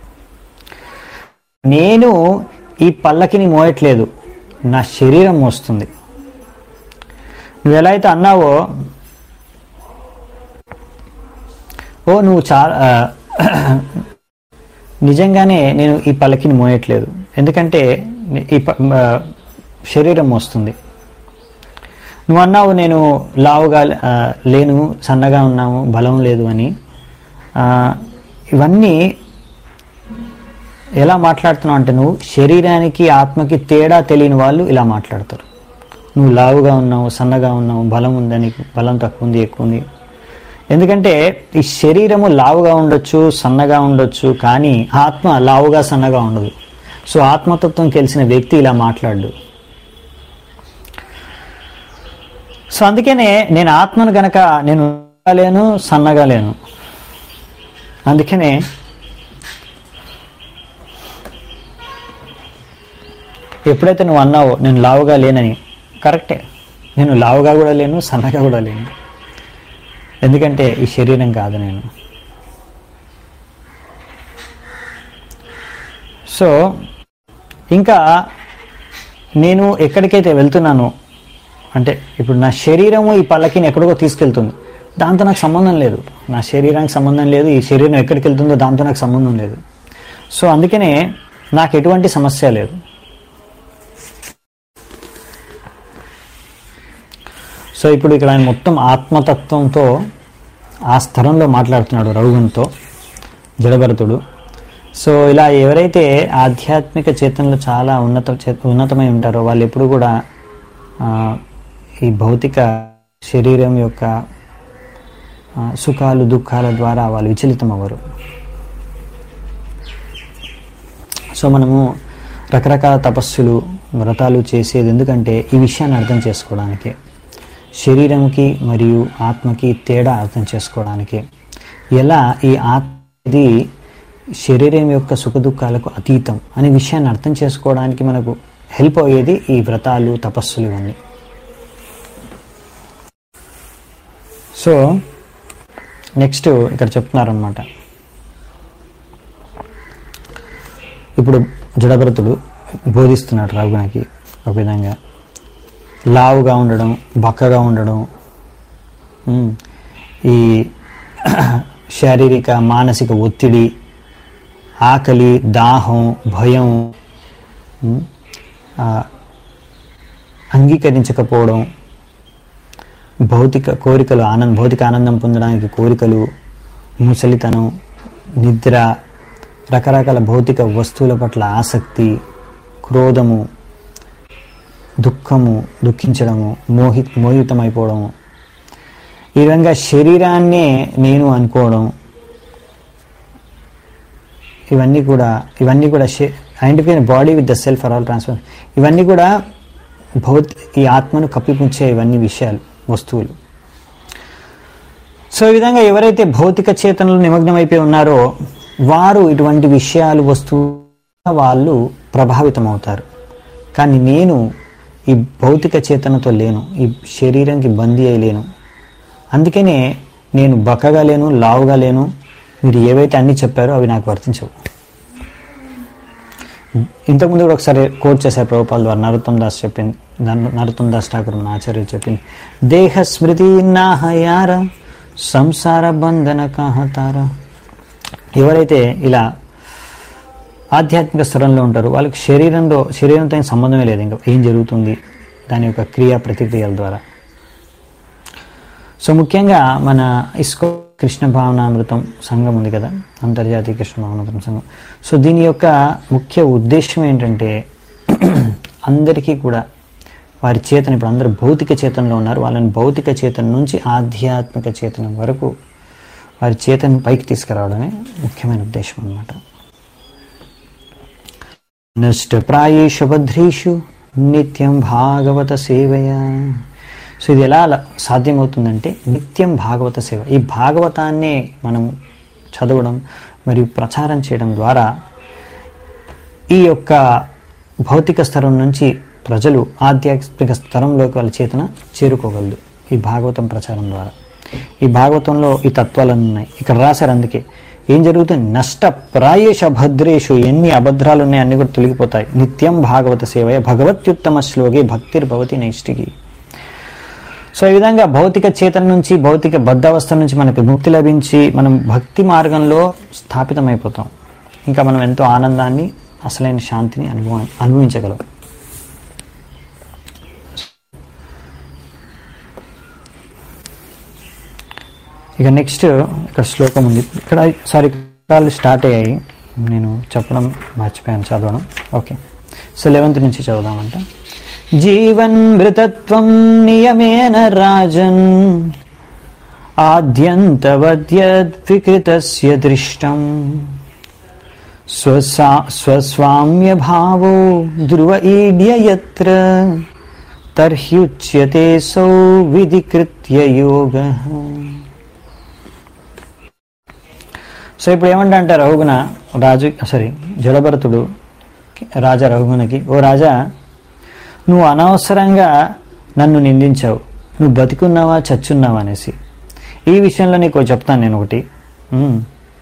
నేను ఈ పల్లకిని మోయట్లేదు నా శరీరం మోస్తుంది నువ్వు ఎలా అయితే అన్నావో ఓ నువ్వు చాలా నిజంగానే నేను ఈ పల్లకిని మోయట్లేదు ఎందుకంటే ఈ ప- ఆ, శరీరం మోస్తుంది నువ్వు అన్నావు నేను లావుగా ఆ, లేను సన్నగా ఉన్నాము బలం లేదు అని ఆ, ఇవన్నీ ఎలా మాట్లాడుతున్నావు అంటే నువ్వు శరీరానికి ఆత్మకి తేడా తెలియని వాళ్ళు ఇలా మాట్లాడతారు నువ్వు లావుగా ఉన్నావు సన్నగా ఉన్నావు బలం ఉందని బలం తక్కువ ఉంది ఎక్కువ ఉంది ఎందుకంటే ఈ శరీరము లావుగా ఉండొచ్చు సన్నగా ఉండొచ్చు కానీ ఆత్మ లావుగా సన్నగా ఉండదు సో ఆత్మతత్వం తెలిసిన వ్యక్తి ఇలా మాట్లాడు సో అందుకనే నేను ఆత్మను గనక నేను లావుగా లేను సన్నగా లేను అందుకనే ఎప్పుడైతే నువ్వు అన్నావో నేను లావుగా లేనని కరెక్టే నేను లావుగా కూడా లేను సన్నగా కూడా లేను ఎందుకంటే ఈ శరీరం కాదు నేను సో ఇంకా నేను ఎక్కడికైతే వెళ్తున్నానో అంటే ఇప్పుడు నా శరీరము ఈ పల్లకిని ఎక్కడికో తీసుకెళ్తుంది దాంతో నాకు సంబంధం లేదు నా శరీరానికి సంబంధం లేదు ఈ శరీరం ఎక్కడికి వెళ్తుందో దాంతో నాకు సంబంధం లేదు సో అందుకనే నాకు ఎటువంటి సమస్య లేదు సో ఇప్పుడు ఇక్కడ ఆయన మొత్తం ఆత్మతత్వంతో ఆ స్థలంలో మాట్లాడుతున్నాడు రఘుగంతో జడభరతుడు సో ఇలా ఎవరైతే ఆధ్యాత్మిక చేతనలో చాలా ఉన్నత చే- ఉన్నతమై ఉంటారో వాళ్ళు ఎప్పుడు కూడా ఆ, ఈ భౌతిక శరీరం యొక్క ఆ, సుఖాలు దుఃఖాల ద్వారా వాళ్ళు విచలితం అవ్వరు సో మనము రకరకాల తపస్సులు వ్రతాలు చేసేది ఎందుకంటే ఈ విషయాన్ని అర్థం చేసుకోవడానికి శరీరంకి మరియు ఆత్మకి తేడా అర్థం చేసుకోవడానికి ఎలా ఈ ఆత్మది శరీరం యొక్క సుఖదుఖాలకు అతీతం అనే విషయాన్ని అర్థం చేసుకోవడానికి మనకు హెల్ప్ అయ్యేది ఈ వ్రతాలు తపస్సులు ఇవన్నీ సో నెక్స్ట్ ఇక్కడ చెప్తున్నారనమాట ఇప్పుడు జడభరతుడు బోధిస్తున్నాడు రఘునాకి ఒక విధంగా లావుగా ఉండడం బక్కగా ఉండడం ఉమ్, ఈ శారీరక మానసిక ఒత్తిడి ఆకలి దాహం భయం ఉమ్, ఆ, అంగీకరించకపోవడం భౌతిక కోరికలు ఆనంద భౌతిక ఆనందం పొందడానికి కోరికలు ముసలితనం నిద్ర రకరకాల భౌతిక వస్తువుల పట్ల ఆసక్తి క్రోధము దుఃఖము దుఃఖించడము మోహి మోహితమైపోవడము ఈ విధంగా శరీరాన్నే నేను అనుకోవడం ఇవన్నీ కూడా ఇవన్నీ కూడా identify body with the self for all transfer ఇవన్నీ కూడా భౌత ఈ ఆత్మను కప్పిపుంచే ఇవన్నీ విషయాలు వస్తువులు సో ఈ విధంగా ఎవరైతే భౌతిక చేతనలో నిమగ్నమైపోయి ఉన్నారో వారు ఇటువంటి విషయాలు వస్తువు వాళ్ళు ప్రభావితం అవుతారు కానీ నేను ఈ భౌతిక చేతనతో లేను ఈ శరీరంకి బందీ అయి లేను అందుకనే నేను బక్కగా లేను లావుగా లేను మీరు ఏవైతే అన్ని చెప్పారో అవి నాకు వర్తించవు ఇంతకుముందు కూడా ఒకసారి కోట్ చేశారు ప్రభుపాల ద్వారా నరోత్తం దాస్ చెప్పింది నర్- నరోత్తం దాస్ ఠాకూర్ మన ఆచార్యులు చెప్పింది దేహ స్మృతి నాహయార సంసార బంధన కాహతార ఎవరైతే ఇలా ఆధ్యాత్మిక స్థలంలో ఉంటారో వాళ్ళకి శరీరంలో శరీరంతో ఏం సంబంధమే లేదు ఇంకా ఏం జరుగుతుంది దాని యొక్క క్రియా ప్రతిక్రియల ద్వారా సో ముఖ్యంగా మన ఇస్కో కృష్ణ భావనామృతం సంఘం ఉంది కదా అంతర్జాతీయ కృష్ణ భావనామృతం సంఘం సో దీని యొక్క ముఖ్య ఉద్దేశం ఏంటంటే అందరికీ కూడా వారి చేతన ఇప్పుడు అందరూ భౌతిక చేతనలో ఉన్నారు వాళ్ళని భౌతిక చేతన నుంచి ఆధ్యాత్మిక చేతనం వరకు వారి చేతను పైకి తీసుకురావడమే ముఖ్యమైన ఉద్దేశం అన్నమాట నష్టప్రాయేషు భద్రీషు నిత్యం భాగవత సేవయ సో ఇది ఎలా ల- సాధ్యమవుతుందంటే నిత్యం భాగవత సేవ ఈ భాగవతాన్నే మనం చదవడం మరియు ప్రచారం చేయడం ద్వారా ఈ యొక్క భౌతిక స్థలం నుంచి ప్రజలు ఆధ్యాత్మిక స్థలంలోకి వాళ్ళ చేతన చేరుకోగలదు ఈ భాగవతం ప్రచారం ద్వారా ఈ భాగవతంలో ఈ తత్వాలన్నీ ఉన్నాయి ఇక్కడ రాశారు అందుకే ఏం జరుగుతుంది నష్ట ప్రాయేష భద్రేషు ఎన్ని అభద్రాలు ఉన్నాయి అన్ని కూడా తొలగిపోతాయి నిత్యం భాగవత సేవయ భగవత్యుత్తమ శ్లోకి భక్తిర్భవతి నైష్టికి సో ఈ విధంగా భౌతిక చేతన నుంచి భౌతిక బద్ధావస్థ నుంచి మనకి ముక్తి లభించి మనం భక్తి మార్గంలో స్థాపితమైపోతాం ఇంకా మనం ఎంతో ఆనందాన్ని అసలైన శాంతిని అనుభవ అనుభవించగలం ఇక నెక్స్ట్ ఇక్కడ శ్లోకం ఉంది ఇక్కడ సారీ కాళ్ళు స్టార్ట్ అయ్యాయి నేను చెప్పడం మర్చిపోయాను చదవడం ఓకే సో లెవెంత్ నుంచి చదువుదామంట జీవన్ మృతత్వం నియమేన రాజన్ ఆద్యంతవద్యద్వికృతస్య దృష్టం స్వసా స్వస్వామ్యభావో ధ్రువ ఈడ్య యత్ర తర్హ్యుచ్యతే సౌ విధికృత్య యోగ సో ఇప్పుడు ఏమంటే రఘుగుణ రాజు సారీ జడభరతుడు రాజా రఘుగుణకి ఓ రాజా నువ్వు అనవసరంగా నన్ను నిందించావు నువ్వు బతికున్నావా చచ్చున్నావా అనేసి ఈ విషయంలో నీకు చెప్తాను నేను ఒకటి ఉమ్.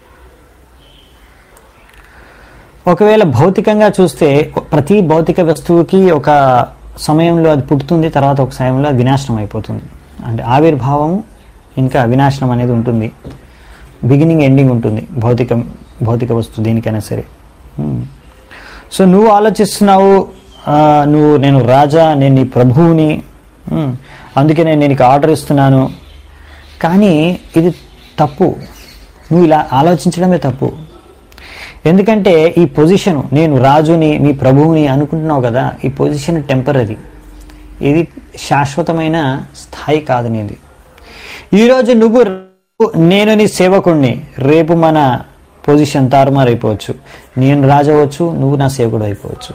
ఒకవేళ భౌతికంగా చూస్తే ప్రతి భౌతిక వస్తువుకి ఒక సమయంలో అది పుట్టుతుంది తర్వాత ఒక సమయంలో అది వినాశనం అయిపోతుంది అంటే ఆవిర్భావం ఇంకా వినాశనం అనేది ఉంటుంది బిగినింగ్ ఎండింగ్ ఉంటుంది భౌతిక భౌతిక వస్తువు దేనికైనా సరే ఉమ్. సో నువ్వు ఆలోచిస్తున్నావు ఆ, నువ్వు నేను రాజా నేను నీ ప్రభువుని ఉమ్, అందుకే నేను నీకు ఆర్డర్ ఇస్తున్నాను కానీ ఇది తప్పు నువ్వు ఇలా ఆలోచించడమే తప్పు ఎందుకంటే ఈ పొజిషన్ నేను రాజుని నీ ప్రభువుని అనుకుంటున్నావు కదా ఈ పొజిషన్ టెంపరీ ఇది శాశ్వతమైన స్థాయి కాదు నీది ఈరోజు నువ్వు నేను నీ సేవకుణ్ణి రేపు మన పొజిషన్ తారుమారైపోవచ్చు నేను రాజు అవ్వచ్చు నువ్వు నా సేవకుడు అయిపోవచ్చు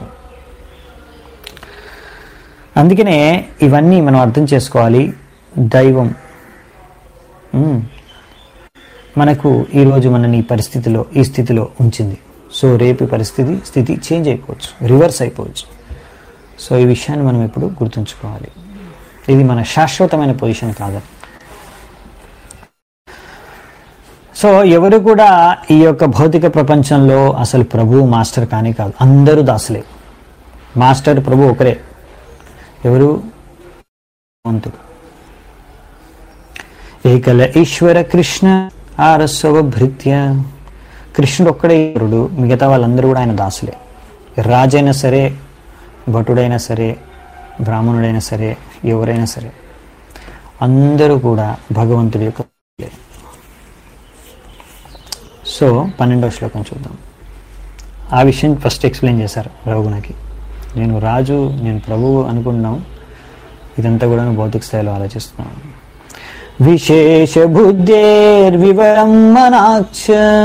అందుకనే ఇవన్నీ మనం అర్థం చేసుకోవాలి దైవం ఉమ్, మనకు ఈరోజు మనని ఈ పరిస్థితిలో ఈ స్థితిలో ఉంచింది సో రేపు ఈ పరిస్థితి స్థితి చేంజ్ అయిపోవచ్చు రివర్స్ అయిపోవచ్చు సో ఈ విషయాన్ని మనం ఎప్పుడు గుర్తుంచుకోవాలి ఇది మన శాశ్వతమైన పొజిషన్ కాదని సో ఎవరు కూడా ఈ యొక్క భౌతిక ప్రపంచంలో అసలు ప్రభు మాస్టర్ కానీ కాదు అందరూ దాసులే మాస్టర్ ప్రభు ఒకరే ఎవరు భగవంతుడు ఏకల ఈశ్వర కృష్ణ ఆరస్వ భృత్య కృష్ణుడు ఒక్కడే ఈశ్వరుడు మిగతా వాళ్ళందరూ కూడా ఆయన దాసులే రాజైనా సరే భటుడైనా సరే బ్రాహ్మణుడైనా సరే ఎవరైనా సరే అందరూ కూడా భగవంతుడి యొక్క దాసులే. సో పన్నెండవ శ్లోకం చూద్దాం ఆ విషయం ఫస్ట్ ఎక్స్ప్లెయిన్ చేశారు రఘునకి నేను రాజు నేను ప్రభువు అనుకుంటున్నాం ఇదంతా కూడా నువ్వు భౌతిక స్థాయిలో ఆలోచిస్తున్నాను విశేష బుద్ధేర్వివరం మనాక్ష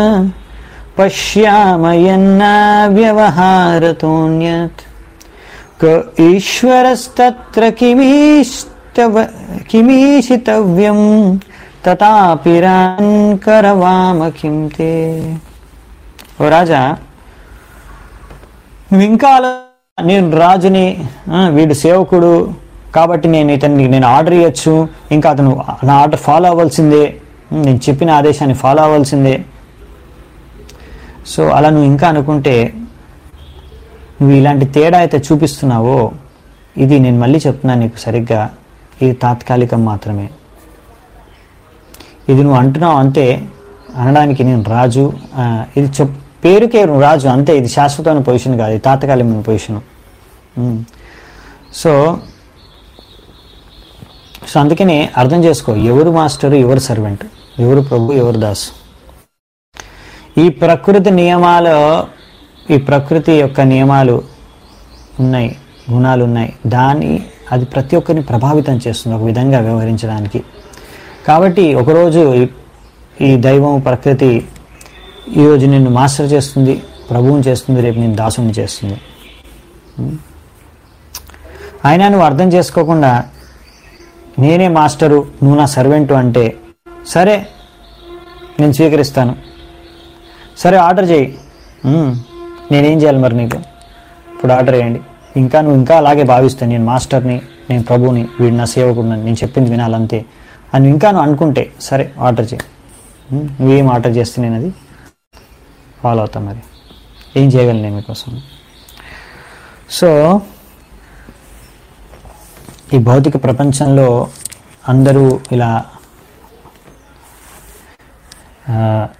పశ్యామయన్న వ్యవహారతోన్యత్ క ఈశ్వరస్తత్ర కిమీష్టవ కిమీషితవ్యం తథాపిరాన్ కరవామ కిం తే ఓ రాజా నువ్వు ఇంకా ఆలో- నేను రాజుని ఆ, వీడు సేవకుడు కాబట్టి నేను ఇతన్ని నేను ఆర్డర్ ఇవ్వచ్చు ఇంకా అతను నా ఆర్డర్ ఫాలో అవ్వాల్సిందే ఉమ్, నేను చెప్పిన ఆదేశాన్ని ఫాలో అవ్వాల్సిందే సో అలా నువ్వు ఇంకా అనుకుంటే నువ్వు ఇలాంటి తేడా అయితే చూపిస్తున్నావో ఇది నేను మళ్ళీ చెప్తున్నాను నీకు సరిగ్గా ఇది తాత్కాలికం మాత్రమే ఇది నువ్వు అంటున్నావు అంతే అనడానికి నేను రాజు ఆ, ఇది చెప్ పేరుకే నువ్వు రాజు అంతే ఇది శాశ్వతమైన పొజిషన్ కాదు ఇది తాత్కాలికమైన పొజిషన్ సో సో అందుకని అర్థం చేసుకో ఎవరు మాస్టర్ ఎవరు సర్వెంట్ ఎవరు ప్రభు ఎవరు దాసు ఈ ప్రకృతి నియమాలు ఈ ప్రకృతి యొక్క నియమాలు ఉన్నాయి గుణాలు ఉన్నాయి దాన్ని అది ప్రతి ఒక్కరిని ప్రభావితం చేస్తుంది ఒక విధంగా వ్యవహరించడానికి కాబట్టి ఒకరోజు ఈ- ఈ దైవం ప్రకృతి ఈరోజు నిన్ను మాస్టర్ చేస్తుంది ప్రభువుని చేస్తుంది రేపు నేను దాసుని చేస్తుంది ఉం? అయినా నువ్వు అర్థం చేసుకోకుండా నేనే మాస్టరు నువ్వు నా సర్వెంటు అంటే సరే నేను స్వీకరిస్తాను సరే ఆర్డర్ చేయి ఉం. నేనేం చేయాలి మరి నీకు ఇప్పుడు ఆర్డర్ చేయండి ఇంకా నువ్వు ఇంకా అలాగే భావిస్తాను నేను మాస్టర్ని నేను ప్రభువుని వీడు నా సేవకుడిని నేను చెప్పింది వినాలంతే అని ఇంకా నువ్వు అనుకుంటే సరే ఆర్డర్ చేయి ఉం. నువ్వేం ఆర్డర్ చేస్తే నేను అది ఫాలో అవుతాను మరి ఏం చేయగలను నేను మీకోసం సో ఈ భౌతిక ప్రపంచంలో అందరూ ఇలా ఆ,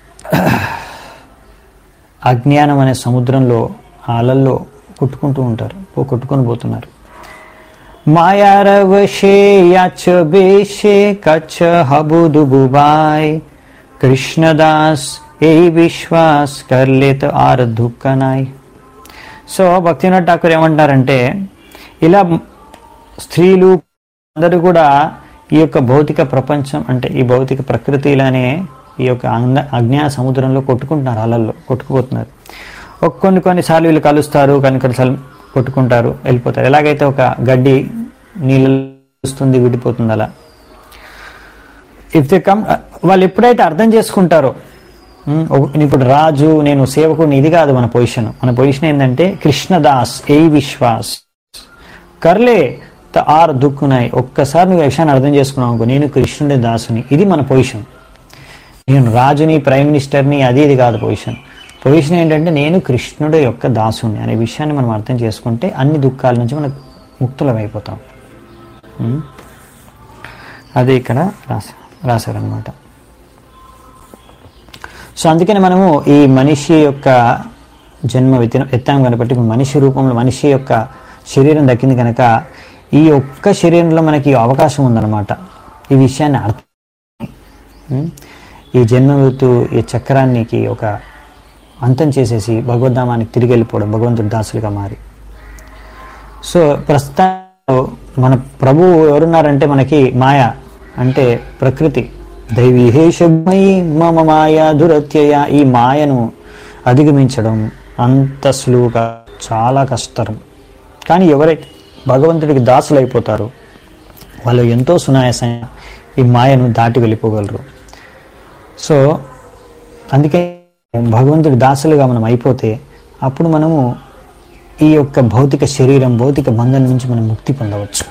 అజ్ఞానం అనే సముద్రంలో ఆ అలల్లో కొట్టుకుంటూ ఉంటారు పో- కొట్టుకొని పోతున్నారు मायारवशे याच बेशे कच्छ हबुदुबुबाय కృష్ణదాస్ ఏ విశ్వాస్ కర్లేత ఆర్ దుఃఖనాయ్ సో భక్తినాథ్ ఠాకూర్ ఏమంటారంటే ఇలా స్త్రీలు అందరూ కూడా ఈ యొక్క భౌతిక ప్రపంచం అంటే ఈ భౌతిక ప్రకృతిలోనే ఈ యొక్క అంగ అజ్ఞాన సముద్రంలో కొట్టుకుంటున్నారు అలల్లో కొట్టుకుపోతున్నారు ఒక కొన్ని కొన్నిసార్లు వీళ్ళు కలుస్తారు కొన్ని కొన్నిసార్లు కొట్టుకుంటారు వెళ్ళిపోతారు ఎలాగైతే ఒక గడ్డి నీళ్ళు వస్తుంది విడిపోతుంది అలా ఇఫ్ దే కమ్ వాళ్ళు ఎప్పుడైతే అర్థం చేసుకుంటారో ఉమ్, ఒక- ఇప్పుడు రాజు నేను సేవకుడిని ఇది కాదు మన పొజిషన్ మన పొజిషన్ ఏంటంటే కృష్ణదాస్ ఏ విశ్వాస్ కర్లే త ఆర్ దుక్కునాయి ఒక్కసారి నువ్వు ఈ విషయాన్ని అర్థం చేసుకున్నావు అనుకో నేను కృష్ణుడి దాసుని ఇది మన పొజిషన్ నేను రాజుని ప్రైమ్ మినిస్టర్ని అది ఇది కాదు పొజిషన్ పొజిషన్ ఏంటంటే నేను కృష్ణుడి యొక్క దాసుని అనే విషయాన్ని మనం అర్థం చేసుకుంటే అన్ని దుఃఖాల నుంచి మనం ముక్తులం అయిపోతాం ఉమ్. అది ఇక్కడ రాశా రాశారనమాట సో అందుకని మనము ఈ మనిషి యొక్క జన్మ ఎత్తిన ఎత్తాం కనుక మనిషి రూపంలో మనిషి యొక్క శరీరం దక్కింది కనుక ఈ ఒక్క శరీరంలో మనకి ఈ అవకాశం ఉందన్నమాట ఈ విషయాన్ని అర్థం ఉం? ఈ జన్మ మృతు ఈ చక్రానికి ఒక అంతం చేసేసి భగవద్ధామానికి తిరిగి వెళ్ళిపోవడం భగవంతుడి దాసులుగా మారి సో ప్రస్తుతం మన ప్రభువు ఎవరున్నారంటే మనకి మాయ అంటే ప్రకృతి దైవీహేషమయి మమ మాయ దురత్యయ ఈ మాయను అధిగమించడం అంత సులువుగా చాలా కష్టం కానీ ఎవరైతే భగవంతుడికి దాసులు అయిపోతారో వాళ్ళు ఎంతో సునాయాసంగా ఈ మాయను దాటి వెళ్ళిపోగలరు సో అందుకే భగవంతుడి దాసులుగా మనం అయిపోతే అప్పుడు మనము ఈ యొక్క భౌతిక శరీరం భౌతిక బంధం నుంచి మనం ముక్తి పొందవచ్చు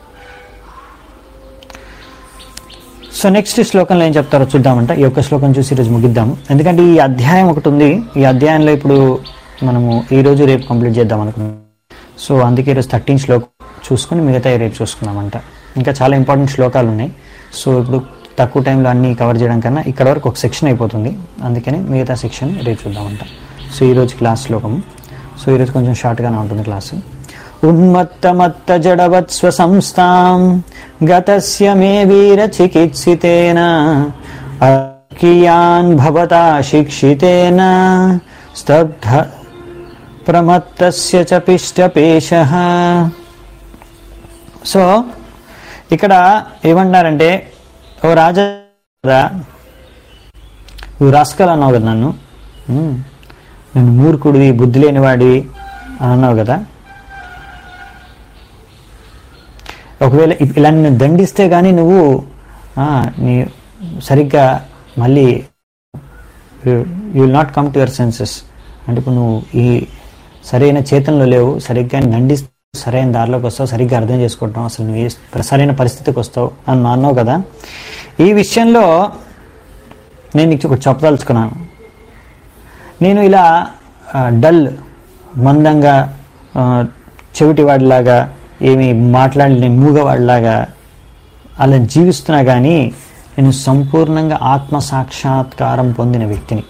సో నెక్స్ట్ శ్లోకంలో ఏం చెప్తారో చూద్దామంట ఈ యొక్క శ్లోకం చూసి ఈరోజు ముగిద్దాము ఎందుకంటే ఈ అధ్యాయం ఒకటి ఉంది ఈ అధ్యాయంలో ఇప్పుడు మనము ఈ రోజు రేపు కంప్లీట్ చేద్దాం అనుకున్నాం సో అందుకే ఈరోజు థర్టీన్ శ్లోకం చూసుకుని మిగతా రేపు చూసుకుందామంట ఇంకా చాలా ఇంపార్టెంట్ శ్లోకాలు ఉన్నాయి సో ఇప్పుడు తక్కువ టైంలో అన్ని కవర్ చేయడం కన్నా ఇక్కడ వరకు ఒక సెక్షన్ అయిపోతుంది అందుకని మిగతా సెక్షన్ రేపు చూద్దామంట సో ఈరోజు క్లాస్ శ్లోకము సో ఈరోజు కొంచెం షార్ట్గానే ఉంటుంది క్లాసు ఉన్మత్తమత్త జడవత్స్వ సంస్థాం గతస్య మే వీర చికిత్సితేన అకియాన్ భవతా శిక్షితేన స్తబ్ధ ప్రమత్తస్య చ పిష్టపేశ సో ఇక్కడ ఏమంటారంటే ఓ రాజా కదా, నువ్వు రాస్కల్ అన్నావు కదా నన్ను ఉమ్, నన్ను మూర్ఖుడివి బుద్ధి లేనివాడివి అని అన్నావు కదా ఒకవేళ ఇ- ఇలా నిన్ను దండిస్తే కానీ నువ్వు ఆ, నీ సరిగ్గా మళ్ళీ you will not come to your senses అంటే ఇప్పుడు నువ్వు ఈ సరైన చేతనలో లేవు సరిగ్గా నండి సరైన దారిలోకి వస్తావు సరిగ్గా అర్థం చేసుకుంటావు అసలు నువ్వు ఏ సరైన పరిస్థితికి వస్తావు అని మా అన్నావు కదా ఈ విషయంలో నేను నీకు ఒకటి చెప్పదలుచుకున్నాను నేను ఇలా ఆ, డల్ మందంగా ఆ, చెవిటివాడిలాగా ఏమి మాట్లాడలేని మూగవాడిలాగా అలా జీవిస్తున్నా కానీ నేను సంపూర్ణంగా ఆత్మ సాక్షాత్కారం పొందిన వ్యక్తిని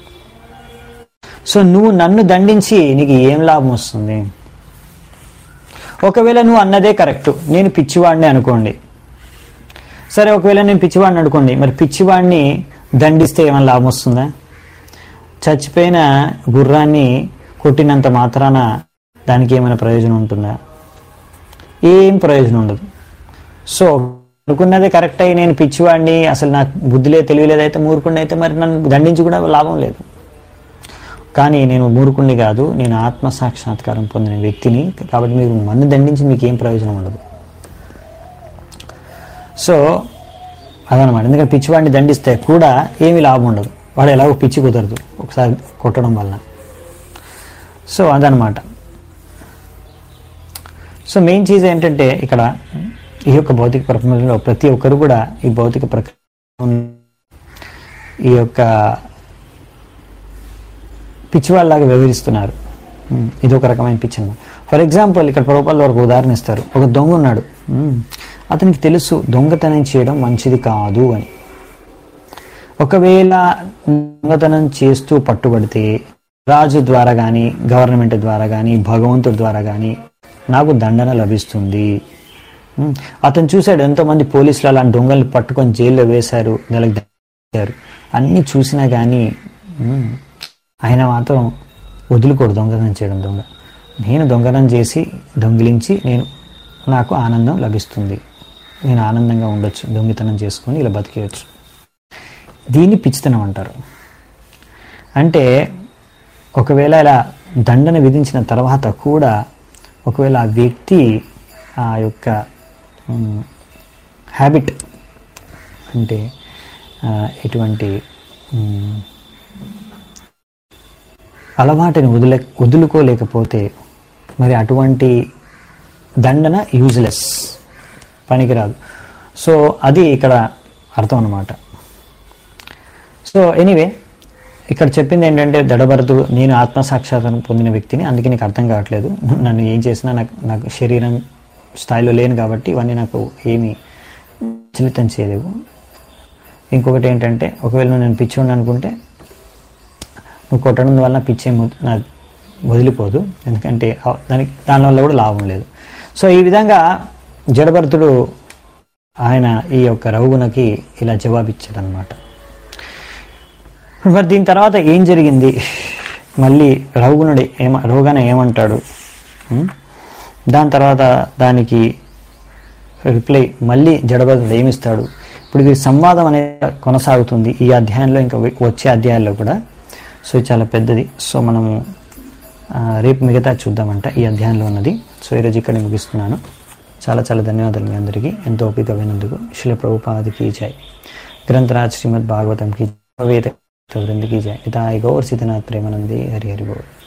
సో నువ్వు నన్ను దండించి నీకు ఏం లాభం వస్తుంది ఒకవేళ నువ్వు అన్నదే కరెక్ట్ నేను పిచ్చివాడిని అనుకోండి సరే ఒకవేళ నేను పిచ్చివాడిని అనుకోండి మరి పిచ్చివాడిని దండిస్తే ఏమైనా లాభం వస్తుందా చచ్చిపోయిన గుర్రాన్ని కొట్టినంత మాత్రాన దానికి ఏమైనా ప్రయోజనం ఉంటుందా ఏం ప్రయోజనం ఉండదు సో అనుకున్నదే కరెక్ట్ అయ్యి నేను పిచ్చివాడిని అసలు నాకు బుద్ధిలే తెలియలేదైతే మూర్ఖుడిని అయితే మరి నన్ను దండించి కూడా లాభం లేదు కానీ నేను మూర్ఖుణ్ణి కాదు నేను ఆత్మ సాక్షాత్కారం పొందిన వ్యక్తిని కాబట్టి మీరు నన్ను దండించి మీకు ఏం ప్రయోజనం ఉండదు సో అదనమాట ఎందుకంటే పిచ్చివాడిని దండిస్తే కూడా ఏమీ లాభం ఉండదు వాడు ఎలాగో పిచ్చి కుదరదు ఒకసారి కొట్టడం వలన సో అదనమాట సో మెయిన్ చీజ్ ఏంటంటే ఇక్కడ ఈ యొక్క భౌతిక ప్రపంచంలో ప్రతి ఒక్కరు కూడా ఈ భౌతిక ప్రక్రియ ఈ యొక్క పిచ్చివాళ్ళలాగా వివరిస్తున్నారు ఉమ్, ఇది ఒక రకమైన పిచ్చి అన్నమాట ఫర్ ఎగ్జాంపుల్ ఇక్కడ ప్రభుత్వాలు ఒక ఉదాహరణ ఇస్తారు ఒక దొంగ ఉన్నాడు ఉమ్, అతనికి తెలుసు దొంగతనం చేయడం మంచిది కాదు అని ఒకవేళ దొంగతనం చేస్తూ పట్టుబడితే రాజు ద్వారా కానీ గవర్నమెంట్ ద్వారా కానీ భగవంతుడి ద్వారా కానీ నాకు దండన లభిస్తుంది ఉమ్, అతను చూశాడు ఎంతోమంది పోలీసులు అలాంటి దొంగల్ని పట్టుకొని జైల్లో వేశారు నెలకు దండారు అన్నీ చూసినా కానీ ఉమ్, ఆయన మాత్రం వదులుకోడు దొంగతనం చేయడం దొంగ నేను దొంగతనం చేసి దొంగిలించి నేను నాకు ఆనందం లభిస్తుంది నేను ఆనందంగా ఉండొచ్చు దొంగతనం చేసుకొని ఇలా బతికేయచ్చు దీన్ని పిచ్చితనం అంటారు అంటే ఒకవేళ ఇలా దండన విధించిన తర్వాత కూడా ఒకవేళ ఆ వ్యక్తి ఆ యొక్క హ్యాబిట్ అంటే ఆ, ఎటువంటి మ్, అలవాటుని వదిలే వదులుకోలేకపోతే మరి అటువంటి దండన యూజ్లెస్ పనికిరాదు సో అది ఇక్కడ అర్థం అన్నమాట సో ఎనీవే ఇక్కడ చెప్పింది ఏంటంటే దడబరతుడు నేను ఆత్మసాక్షాత్కారం పొందిన వ్యక్తిని అందుకే నీకు అర్థం కావట్లేదు నన్ను ఏం చేసినా నాకు నాకు శరీరం స్థాయిలో లేను కాబట్టి ఇవన్నీ నాకు ఏమీ చలితం చేయలేవు ఇంకొకటి ఏంటంటే ఒకవేళ నువ్వు నేను పిచ్చి అనుకుంటే నువ్వు కొట్టడం వల్ల పిచ్చి ఏం వద్- నా వదిలిపోదు ఎందుకంటే ఆ- దానికి దానివల్ల కూడా లాభం లేదు సో ఈ విధంగా జడభరతుడు ఆయన ఈ యొక్క రఘుగుణకి ఇలా జవాబిచ్చాడు అనమాట మరి దీని తర్వాత ఏం జరిగింది మళ్ళీ రఘుగుణుడు ఏమ రఘుగణ ఏమంటాడు ఉం? దాని తర్వాత దానికి రిప్లై మళ్ళీ జడభద్రుడు ఏమిస్తాడు ఇప్పుడు ఇది సంవాదం అనేది కొనసాగుతుంది ఈ అధ్యాయంలో ఇంకా వ- వచ్చే అధ్యాయాల్లో కూడా సో ఇది చాలా పెద్దది సో మనము ఆ, రేపు మిగతా చూద్దామంట ఈ అధ్యాయంలో ఉన్నది సో ఈరోజు ఇక్కడ ముగిస్తున్నాను చాలా చాలా ధన్యవాదాలు మీ అందరికీ ఎంతో ఓపిక వినందుకు శిల ప్రభుపాదికి జై గ్రంథరాజ్ శ్రీమద్ భాగవతం కి వేద వృందకి జై ఇతాయి గౌర్ సిద్ధనాథ్ ప్రేమానంది హరి హరి గౌర్